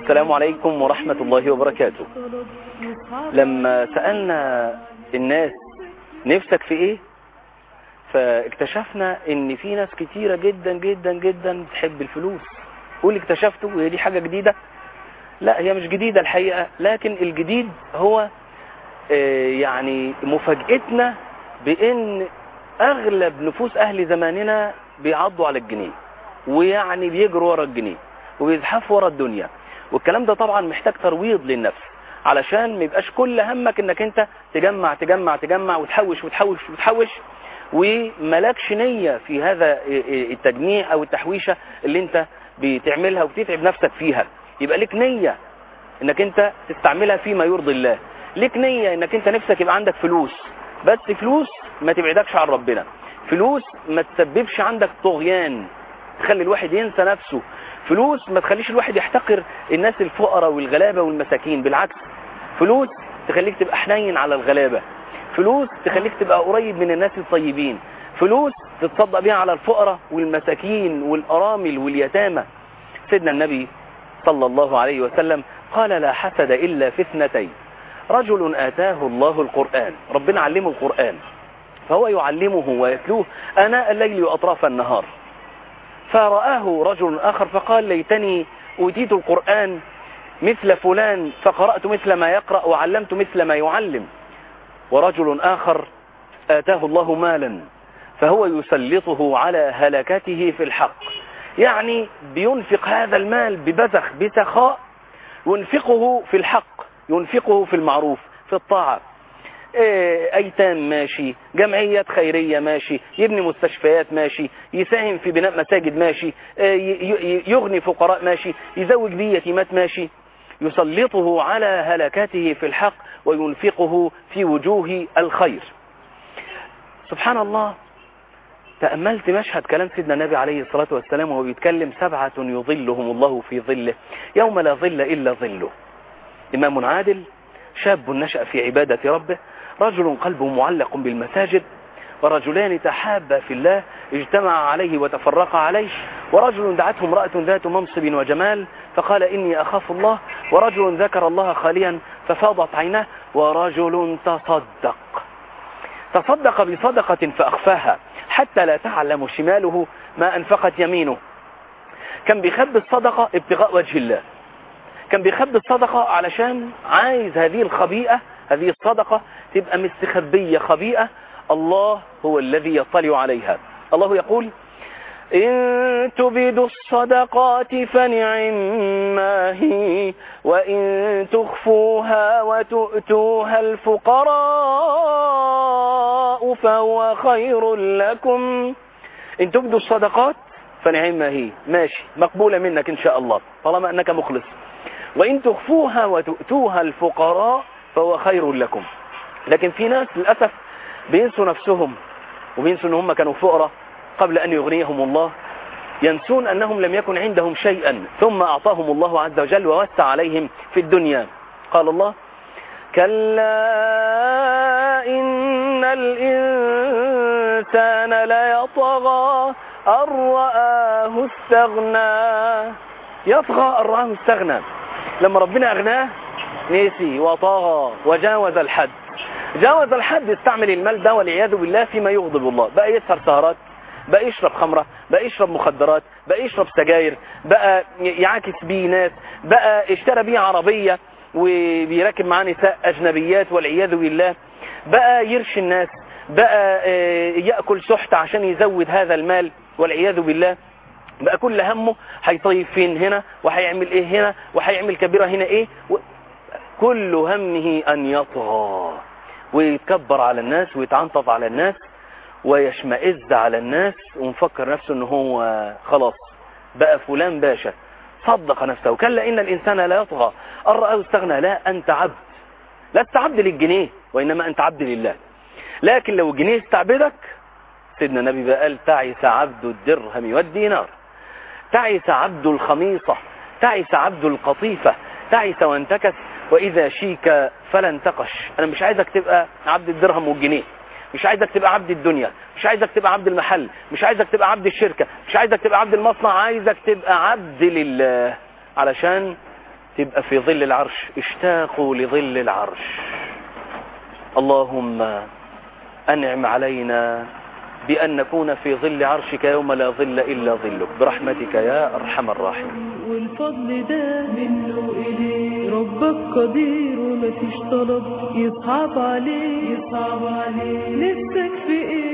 السلام عليكم ورحمة الله وبركاته لما سألنا الناس نفسك في ايه فاكتشفنا ان في ناس كتيرة جدا جدا جدا تحب الفلوس قول اكتشفته وهي دي حاجة جديدة لا هي مش جديدة الحقيقة لكن الجديد هو آه، يعني مفاجأتنا بان اغلب نفوس اهل زماننا بيعضوا على الجنيه ويعني بيجروا ورا الجنيه وبيزحفوا ورا الدنيا والكلام ده طبعا محتاج ترويض للنفس علشان ما يبقاش كل همك انك انت تجمع تجمع تجمع وتحوش وتحوش وتحوش وملكش نية في هذا التجميع او التحويشة اللي انت بتعملها وتتعب نفسك فيها يبقى لك نية انك انت تستعملها فيما يرضي الله لك نية انك انت نفسك يبقى عندك فلوس بس فلوس ما تبعدكش عن ربنا فلوس ما تسببش عندك طغيان تخلي الواحد ينسى نفسه فلوس ما تخليش الواحد يحتقر الناس الفقراء والغلابة والمساكين بالعكس فلوس تخليك تبقى حنين على الغلابة فلوس تخليك تبقى قريب من الناس الطيبين فلوس تتصدق بيها على الفقراء والمساكين والأرامل واليتامى سيدنا النبي صلى الله عليه وسلم قال لا حسد إلا في اثنتين رجل آتاه الله القرآن ربنا علمه القرآن فهو يعلمه ويتلوه أناء الليل وأطراف النهار فرآه رجل آخر فقال ليتني أوتيت القرآن مثل فلان فقرأت مثل ما يقرأ وعلمت مثل ما يعلم ورجل آخر آتاه الله مالا فهو يسلطه على هلكته في الحق يعني بينفق هذا المال ببذخ بسخاء ينفقه في الحق ينفقه في المعروف في الطاعة ايتام ماشي جمعيات خيرية ماشي يبني مستشفيات ماشي يساهم في بناء مساجد ماشي يغني فقراء ماشي يزوج بيه يتيمات ماشي يسلطه على هلكاته في الحق وينفقه في وجوه الخير سبحان الله تأملت مشهد كلام سيدنا النبي عليه الصلاة والسلام وهو بيتكلم سبعة يظلهم الله في ظله يوم لا ظل إلا ظله إمام عادل شاب نشأ في عبادة ربه رجل قلبه معلق بالمساجد ورجلان تحابا في الله اجتمع عليه وتفرقا عليه ورجل دعته امرأة ذات منصب وجمال فقال إني أخاف الله ورجل ذكر الله خاليا ففاضت عيناه ورجل تصدق تصدق بصدقة فأخفاها حتى لا تعلم شماله ما أنفقت يمينه كان بيخبي الصدقة ابتغاء وجه الله كان بيخبي الصدقة علشان عايز هذه الخبيئة هذه الصدقة تبقى مستخبية خبيئة الله هو الذي يطلع عليها الله يقول إن تبدوا الصدقات فنعم ما هي وإن تخفوها وتؤتوها الفقراء فهو خير لكم إن تبدوا الصدقات فنعم ما هي ماشي مقبولة منك إن شاء الله طالما أنك مخلص وإن تخفوها وتؤتوها الفقراء فهو خير لكم لكن في ناس للأسف بينسوا نفسهم وبينسوا ان هم كانوا فقراء قبل أن يغنيهم الله ينسون أنهم لم يكن عندهم شيئا ثم أعطاهم الله عز وجل ووسع عليهم في الدنيا قال الله كلا إن الإنسان ليطغى أن رآه استغنى يطغى أن رآه استغنى لما ربنا أغناه نسي وطغى وجاوز الحد جاوز الحد يستعمل المال ده والعياذ بالله فيما يغضب الله بقى يسهر سهرات بقى يشرب خمرة بقى يشرب مخدرات بقى يشرب سجاير بقى يعاكس بيه ناس بقى اشترى بيه عربية وبيراكب معاه نساء أجنبيات والعياذ بالله بقى يرشي الناس بقى يأكل سحت عشان يزود هذا المال والعياذ بالله بقى كل همه هيطيب فين هنا وهيعمل ايه هنا وهيعمل كبيرة هنا ايه و... كل همه ان يطغى ويتكبر على الناس ويتعنطف على الناس ويشمئز على الناس ومفكر نفسه ان هو خلاص بقى فلان باشا صدق نفسه كلا ان الانسان لا يطغى ان رآه استغنى لا انت عبد لست عبد للجنيه وانما انت عبد لله لكن لو الجنيه استعبدك سيدنا النبي بقى قال تعس عبد الدرهم والدينار تعس عبد الخميصة تعس عبد القطيفة تعس وانتكس وإذا شيك فلا انتقش أنا مش عايزك تبقى عبد الدرهم والجنيه مش عايزك تبقى عبد الدنيا مش عايزك تبقى عبد المحل مش عايزك تبقى عبد الشركة مش عايزك تبقى عبد المصنع عايزك تبقى عبد لله علشان تبقى في ظل العرش اشتاقوا لظل العرش اللهم أنعم علينا بأن نكون في ظل عرشك يوم لا ظل إلا ظلك برحمتك يا أرحم الراحمين والفضل ده منه إليه ربك قدير ومفيش طلب يصعب عليه يصعب عليه نفسك في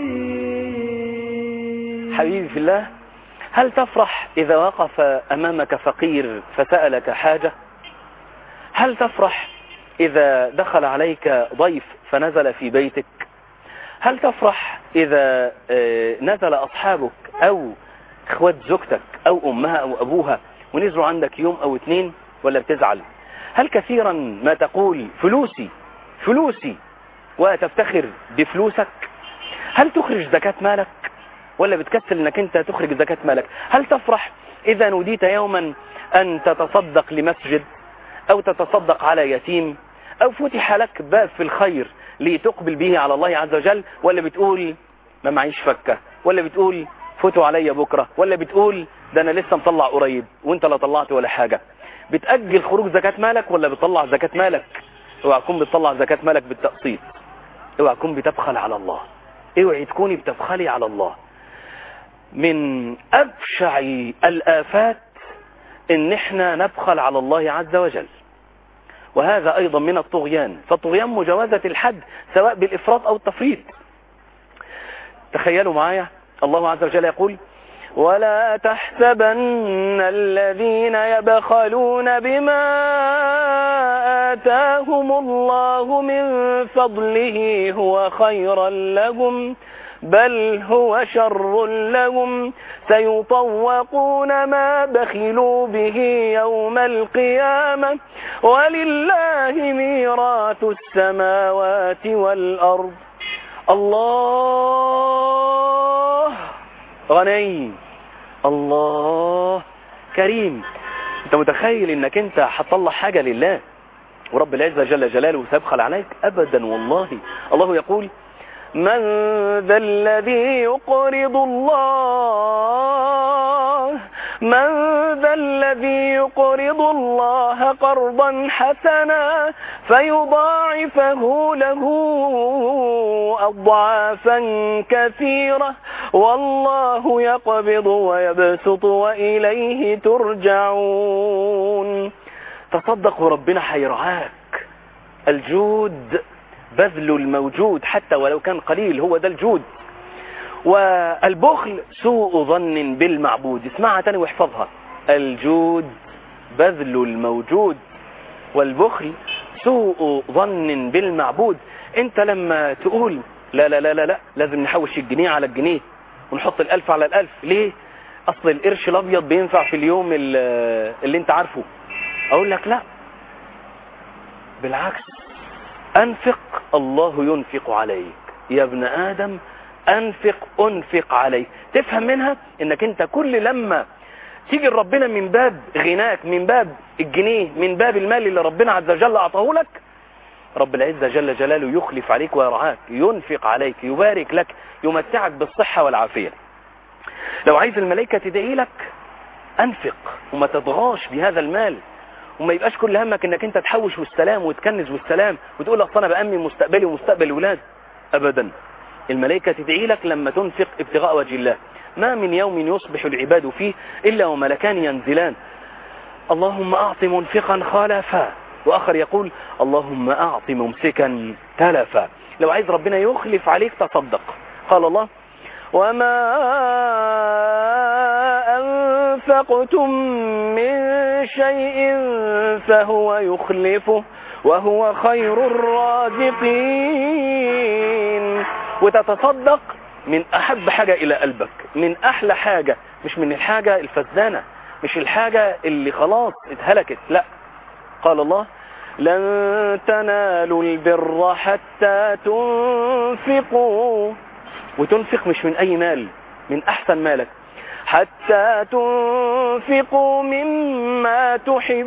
ايه حبيبي في الله هل تفرح إذا وقف أمامك فقير فسألك حاجة هل تفرح إذا دخل عليك ضيف فنزل في بيتك هل تفرح إذا آه، نزل أصحابك أو اخوات زوجتك أو أمها أو أبوها ونزلوا عندك يوم أو اتنين ولا بتزعل هل كثيرا ما تقول فلوسي فلوسي وتفتخر بفلوسك هل تخرج زكاة مالك ولا بتكسل انك انت تخرج زكاة مالك هل تفرح اذا نوديت يوما ان تتصدق لمسجد او تتصدق على يتيم او فتح لك باب في الخير لتقبل به على الله عز وجل ولا بتقول ما معيش فكة ولا بتقول فوتوا عليا بكرة ولا بتقول ده انا لسه مطلع قريب وانت لا طلعت ولا حاجة بتأجل خروج زكاة مالك ولا بتطلع زكاة مالك اوعى تكون بتطلع زكاة مالك بالتقسيط اوعى تكون بتبخل على الله اوعي تكوني بتبخلي على الله من أبشع الآفات إن إحنا نبخل على الله عز وجل وهذا أيضا من الطغيان فالطغيان مجاوزة الحد سواء بالإفراط أو التفريط تخيلوا معايا الله عز وجل يقول ولا تحسبن الذين يبخلون بما آتاهم الله من فضله هو خيرا لهم بل هو شر لهم سيطوقون ما بخلوا به يوم القيامة ولله ميراث السماوات والأرض الله غني الله كريم انت متخيل انك انت هتطلع حاجة لله ورب العزة جل جلاله سيبخل عليك ابدا والله الله يقول من ذا الذي يقرض الله من ذا الذي يقرض الله قرضا حسنا فيضاعفه له أضعافا كثيرة والله يقبض ويبسط وإليه ترجعون تصدق وربنا حيرعاك الجود بذل الموجود حتى ولو كان قليل هو ده الجود والبخل سوء ظن بالمعبود اسمعها تاني واحفظها الجود بذل الموجود والبخل سوء ظن بالمعبود انت لما تقول لا لا لا لا لا لازم نحوش الجنيه على الجنيه ونحط الالف على الالف ليه اصل القرش الابيض بينفع في اليوم اللي انت عارفه اقول لك لا بالعكس أنفق الله ينفق عليك يا ابن آدم أنفق أنفق عليك تفهم منها انك انت كل لما تيجي لربنا من باب غناك من باب الجنيه من باب المال اللي ربنا عز وجل أعطاه لك رب العزة جل جلاله يخلف عليك ويرعاك ينفق عليك يبارك لك يمتعك بالصحة والعافية لو عايز الملائكة تدعي لك أنفق وما تضغاش بهذا المال وما يبقاش كل همك انك انت تحوش والسلام وتكنز والسلام وتقول اصل انا بامن مستقبلي ومستقبل ولاد ابدا الملائكه تدعي لك لما تنفق ابتغاء وجه الله ما من يوم يصبح العباد فيه الا وملكان ينزلان اللهم اعط منفقا خلفا واخر يقول اللهم اعط ممسكا تلفا لو عايز ربنا يخلف عليك تصدق قال الله وما أنفقتم من شيء فهو يخلفه وهو خير الرازقين وتتصدق من أحب حاجة إلى قلبك من أحلى حاجة مش من الحاجة الفزانة مش الحاجة اللي خلاص اتهلكت لا قال الله لن تنالوا البر حتى تنفقوا وتنفق مش من أي مال من أحسن مالك حتى تنفقوا مما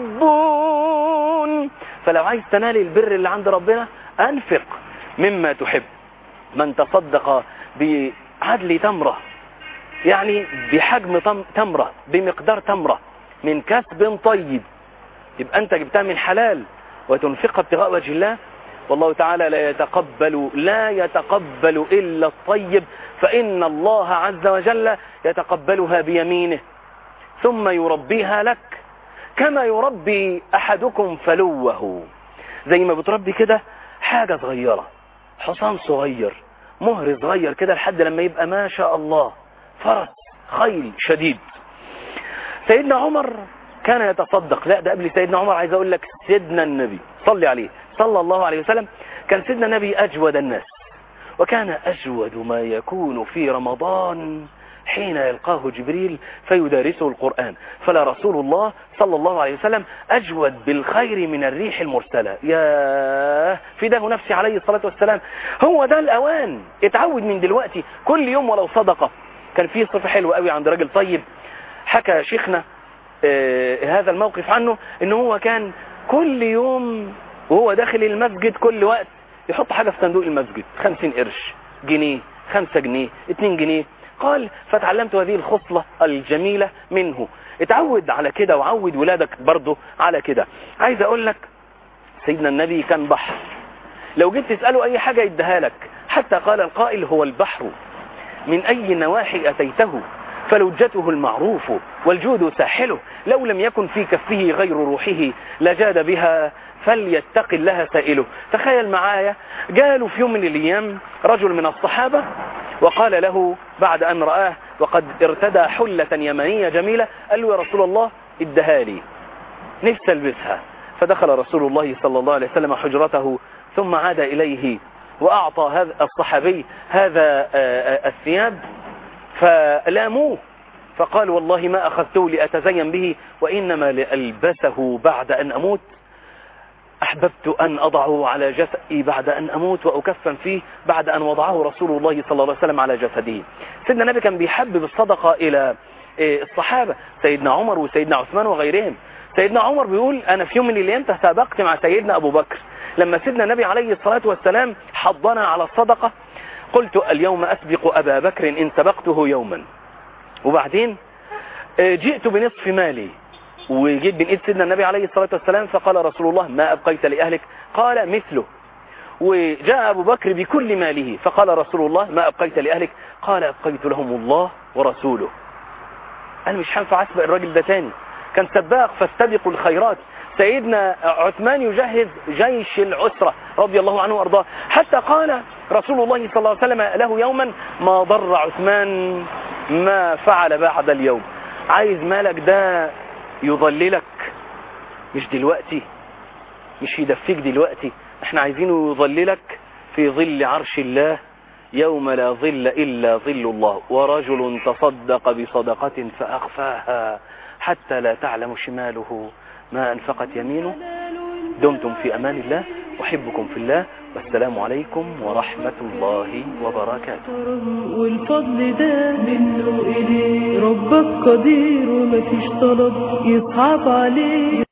تحبون فلو عايز تنال البر اللي عند ربنا أنفق مما تحب من تصدق بعدل تمرة يعني بحجم تمرة بمقدار تمرة من كسب طيب يبقى انت جبتها من حلال وتنفقها ابتغاء وجه الله والله تعالى لا يتقبل لا يتقبل إلا الطيب فإن الله عز وجل يتقبلها بيمينه ثم يربيها لك كما يربي أحدكم فلوه زي ما بتربي كده حاجة صغيرة حصان صغير مهر صغير كده لحد لما يبقى ما شاء الله فرس خيل شديد سيدنا عمر كان يتصدق لا ده قبل سيدنا عمر عايز اقول لك سيدنا النبي صلي عليه صلى الله عليه وسلم كان سيدنا النبي اجود الناس وكان اجود ما يكون في رمضان حين يلقاه جبريل فيدارسه القرآن فلا رسول الله صلى الله عليه وسلم أجود بالخير من الريح المرسلة يا فداه نفسي عليه الصلاة والسلام هو ده الأوان اتعود من دلوقتي كل يوم ولو صدقة كان فيه صفة حلوة قوي عند راجل طيب حكى شيخنا آه هذا الموقف عنه ان هو كان كل يوم وهو داخل المسجد كل وقت يحط حاجة في صندوق المسجد خمسين قرش جنيه خمسة جنيه اتنين جنيه قال فتعلمت هذه الخصلة الجميلة منه اتعود على كده وعود ولادك برضه على كده عايز اقول لك سيدنا النبي كان بحر لو جيت تسأله اي حاجة يديها لك حتى قال القائل هو البحر من اي نواحي اتيته فلجته المعروف والجود ساحله لو لم يكن في كفه غير روحه لجاد بها فليتق الله سائله تخيل معايا قالوا في يوم من الايام رجل من الصحابة وقال له بعد ان رآه وقد ارتدى حلة يمنية جميلة قال له يا رسول الله ادها لي نفسي البسها فدخل رسول الله صلى الله عليه وسلم حجرته ثم عاد اليه واعطى هذا الصحابي هذا الثياب فلاموه فقال والله ما أخذته لأتزين به وإنما لألبسه بعد أن أموت أحببت أن أضعه على جسدي بعد أن أموت وأكفن فيه بعد أن وضعه رسول الله صلى الله عليه وسلم على جسده سيدنا النبي كان بيحبب الصدقة إلى الصحابة سيدنا عمر وسيدنا عثمان وغيرهم سيدنا عمر بيقول أنا في يوم من الأيام تسابقت مع سيدنا أبو بكر لما سيدنا النبي عليه الصلاة والسلام حضنا على الصدقة قلت اليوم أسبق أبا بكر إن سبقته يوما وبعدين جئت بنصف مالي وجيت بين ايد سيدنا النبي عليه الصلاة والسلام فقال رسول الله ما أبقيت لأهلك قال مثله وجاء أبو بكر بكل ماله فقال رسول الله ما أبقيت لأهلك قال أبقيت لهم الله ورسوله أنا مش هنفع أسبق الراجل ده تاني كان سباق فاستبقوا الخيرات سيدنا عثمان يجهز جيش العسرة رضي الله عنه وارضاه حتى قال رسول الله صلى الله عليه وسلم له يوما ما ضر عثمان ما فعل بعد اليوم عايز مالك ده يضللك مش دلوقتي مش يدفيك دلوقتي احنا عايزينه يضللك في ظل عرش الله يوم لا ظل إلا ظل الله ورجل تصدق بصدقة فأخفاها حتى لا تعلم شماله ما أنفقت يمينه دمتم في أمان الله أحبكم في الله والسلام عليكم ورحمة الله وبركاته والفضل ده منه إليه ربك قدير ومفيش طلب يصعب عليه